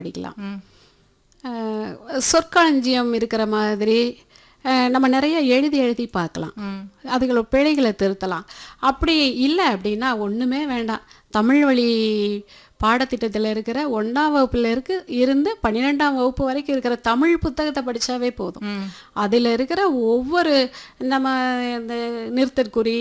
படிக்கலாம் ம் அஹ், சொற்களஞ்சியம் இருக்கிற மாதிரி அஹ், நம்ம நிறைய எழுதி எழுதி பார்க்கலாம் ம் அதுகளோட பிழைகளை திருத்தலாம் அப்படி இல்லை அப்படின்னா ஒன்றுமே வேண்டாம் தமிழ் வழி பாடத்திட்டத்தில் இருக்கிற ஒன்றாம் வகுப்புல இருக்கு இருந்து பன்னிரெண்டாம் வகுப்பு வரைக்கும் இருக்கிற தமிழ் புத்தகத்தை படித்தாவே போதும் ம் அதில் இருக்கிற ஒவ்வொரு நம்ம இந்த நிறுத்தற்குறி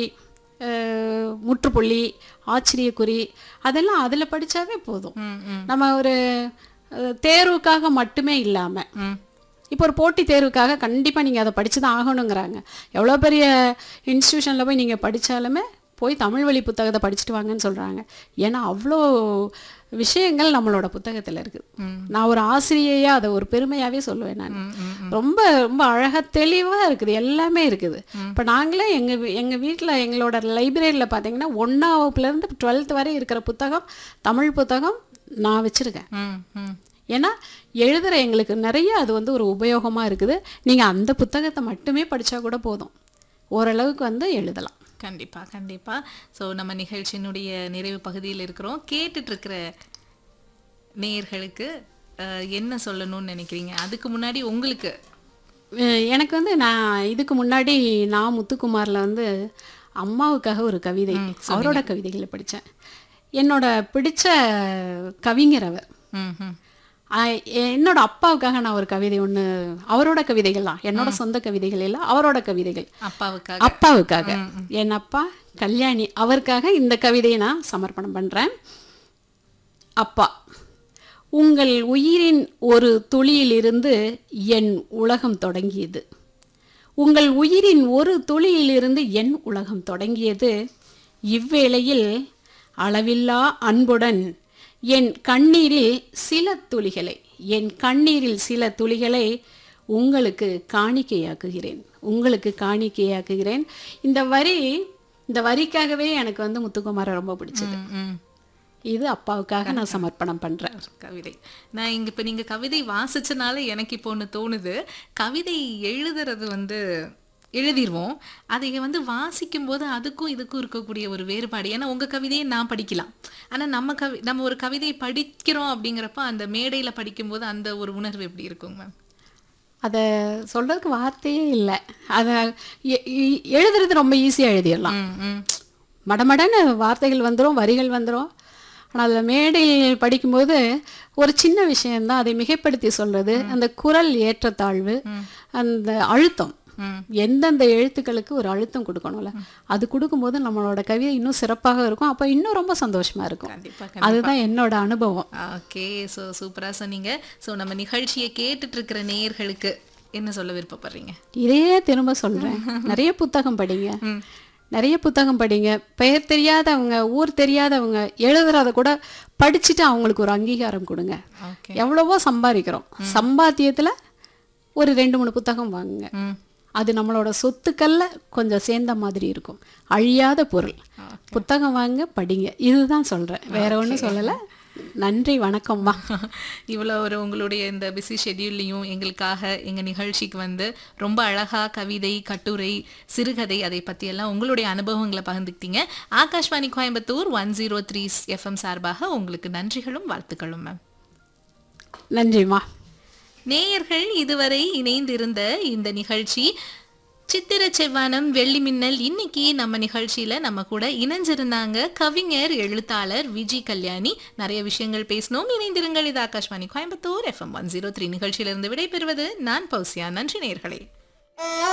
அஹ், முற்றுப்புள்ளி ஆச்சரியக்குறி அதெல்லாம் அதில் படித்தாவே போதும் ம் ம் நம்ம ஒரு அஹ், தேர்வுக்காக மட்டுமே இல்லாமல் ம் இப்போ ஒரு போட்டித் தேர்வுக்காக கண்டிப்பாக நீங்கள் அதை படிச்சு தான் ஆகணுங்கிறாங்க எவ்வளோ பெரிய இன்ஸ்டியூஷனில் போய் நீங்கள் படித்தாலுமே போய் தமிழ் வழி புத்தகத்தை படிச்சுட்டு வாங்கன்னு சொல்கிறாங்க ஏன்னா அவ்வளோ விஷயங்கள் நம்மளோட புத்தகத்தில் இருக்குது ம். நான் ஒரு ஆசிரியையாக அதை ஒரு பெருமையாகவே சொல்லுவேன் நான் ம் ம் ரொம்ப ரொம்ப அழகாக தெளிவாக இருக்குது எல்லாமே இருக்குது இப்போ நாங்களே எங்கள் எங்கள் வீட்டில் எங்களோட லைப்ரரியில் பார்த்தீங்கன்னா ஒன்றாம் வகுப்புலேருந்து டுவெல்த் வரை இருக்கிற புத்தகம் தமிழ் புத்தகம் நான் வச்சுருக்கேன் ம் ம் ஏன்னா எழுதுகிற எங்களுக்கு நிறைய அது வந்து ஒரு உபயோகமாக இருக்குது நீங்கள் அந்த புத்தகத்தை மட்டுமே படித்தா கூட போதும் ஓரளவுக்கு வந்து எழுதலாம் கண்டிப்பா கண்டிப்பா ஸோ நம்ம நிகழ்ச்சியினுடைய நிறைவு பகுதியில் இருக்கிறோம் கேட்டுட்டு இருக்கிற நேயர்களுக்கு அஹ், என்ன சொல்லணும்னு நினைக்கிறீங்க அதுக்கு முன்னாடி உங்களுக்கு அஹ் எனக்கு வந்து நான் இதுக்கு முன்னாடி நான் முத்துக்குமாரில் வந்து அம்மாவுக்காக ஒரு கவிதை அவரோட கவிதைகளை படித்தேன் என்னோட பிடிச்ச கவிஞர் அவர் ம் ம் ஆஹ் என்னோட அப்பாவுக்காக நான் ஒரு கவிதை ஒன்று அவரோட கவிதைகள் தான் என்னோட சொந்த கவிதைகள் இல்லை அவரோட கவிதைகள் அப்பாவுக்காக அப்பாவுக்காக என் அப்பா கல்யாணி அவருக்காக இந்த கவிதையை நான் சமர்ப்பணம் பண்ணுறேன் அப்பா உங்கள் உயிரின் ஒரு துளியிலிருந்து என் உலகம் தொடங்கியது உங்கள் உயிரின் ஒரு துளியிலிருந்து என் உலகம் தொடங்கியது இவ்வேளையில் அளவில்லா அன்புடன் என் கண்ணீரில் சில துளிகளை என் கண்ணீரில் சில துளிகளை உங்களுக்கு காணிக்கையாக்குகிறேன் உங்களுக்கு காணிக்கையாக்குகிறேன் இந்த வரி இந்த வரிக்காகவே எனக்கு வந்து முத்துக்குமாரை ரொம்ப பிடிச்சது ம் ம் இது அப்பாவுக்காக நான் சமர்ப்பணம் பண்ணுறேன் கவிதை நான் இங்க இப்ப நீங்க கவிதை வாசிச்சனால எனக்கு இப்போ ஒண்ணு தோணுது கவிதை எழுதுறது வந்து எழுதிருவோம் அதை வந்து வாசிக்கும் போது அதுக்கும் இதுக்கும் இருக்கக்கூடிய ஒரு வேறுபாடு ஏன்னா உங்க கவிதையை நான் படிக்கலாம் ஆனா நம்ம கவி நம்ம ஒரு கவிதையை படிக்கிறோம் அப்படிங்கிறப்ப அந்த மேடையில படிக்கும்போது அந்த ஒரு உணர்வு எப்படி இருக்கும் மேம் அதை சொல்கிறதுக்கு வார்த்தையே இல்லை அதை எ- எ- எழுதுறது ரொம்ப ஈஸியாக எழுதிடலாம் ம் ம் மடமடன்னு வார்த்தைகள் வந்துடும் வரிகள் வந்துடும் ஆனால் அதில் மேடையில் படிக்கும்போது ஒரு சின்ன விஷயம்தான் அதை மிகைப்படுத்தி சொல்கிறது அந்த குரல் ஏற்றத்தாழ்வு அந்த அழுத்தம் ம். எந்தெந்த எழுத்துக்களுக்கு ஒரு அழுத்தம் கொடுக்கணும்ல அது கொடுக்கும்போது நம்மளோட கவிதை இன்னும் சிறப்பாக இருக்கும் அப்போ இன்னும் ரொம்ப சந்தோஷமா இருக்கும் கண்டிப்பா அதுதான் என்னோட அனுபவம் ஓகே ஸோ சூப்பரா சொன்னீங்க ஸோ நம்ம நிகழ்ச்சியை கேட்டுட்டு இருக்கிற நேயர்களுக்கு என்ன சொல்ல விருப்பப்படுறீங்க இதையே திரும்ப சொல்றேன் நிறைய புத்தகம் படிங்க நிறைய புத்தகம் படிங்க பெயர் தெரியாதவங்க ஊர் தெரியாதவங்க எழுதுறத கூட படிச்சுட்டு அவங்களுக்கு ஒரு அங்கீகாரம் கொடுங்க ஓகே எவ்வளவோ சம்பாதிக்கிறோம் சம்பாத்தியத்துல ஒரு ரெண்டு மூணு புத்தகம் வாங்குங்க ம் அது நம்மளோட சொத்துக்கள்ல கொஞ்சம் சேர்ந்த மாதிரி இருக்கும் அழியாத பொருள் புத்தகம் வாங்க படிங்க இதுதான் சொல்றேன் வேற ஒன்றும் சொல்லலை நன்றி வணக்கம்மா இவ்வளோ ஒரு உங்களுடைய இந்த பிஸி ஷெட்யூல்லையும் எங்களுக்காக எங்கள் நிகழ்ச்சிக்கு வந்து ரொம்ப அழகா கவிதை கட்டுரை சிறுகதை அதை பற்றியெல்லாம் உங்களுடைய அனுபவங்களை பகிர்ந்துக்கிட்டீங்க Akashvani Coimbatore one zero three FM சார்பாக உங்களுக்கு நன்றிகளும் வாழ்த்துக்களும் மேம் நன்றிம்மா நேயர்கள் இதுவரை இணைந்திருந்த இந்த நிகழ்ச்சி சித்திர செவ்வானம் வெள்ளி மின்னல் இன்னைக்கு நம்ம நிகழ்ச்சியில நம்ம கூட இணைஞ்சிருந்தாங்க கவிஞர் எழுத்தாளர் விஜி கல்யாணி நிறைய விஷயங்கள் பேசினோம் இணைந்திருங்கள் இது Akashvani Coimbatore FM one zero three நிகழ்ச்சியிலிருந்து விடைபெறுவது நான் பௌசியா நன்றி நேயர்களே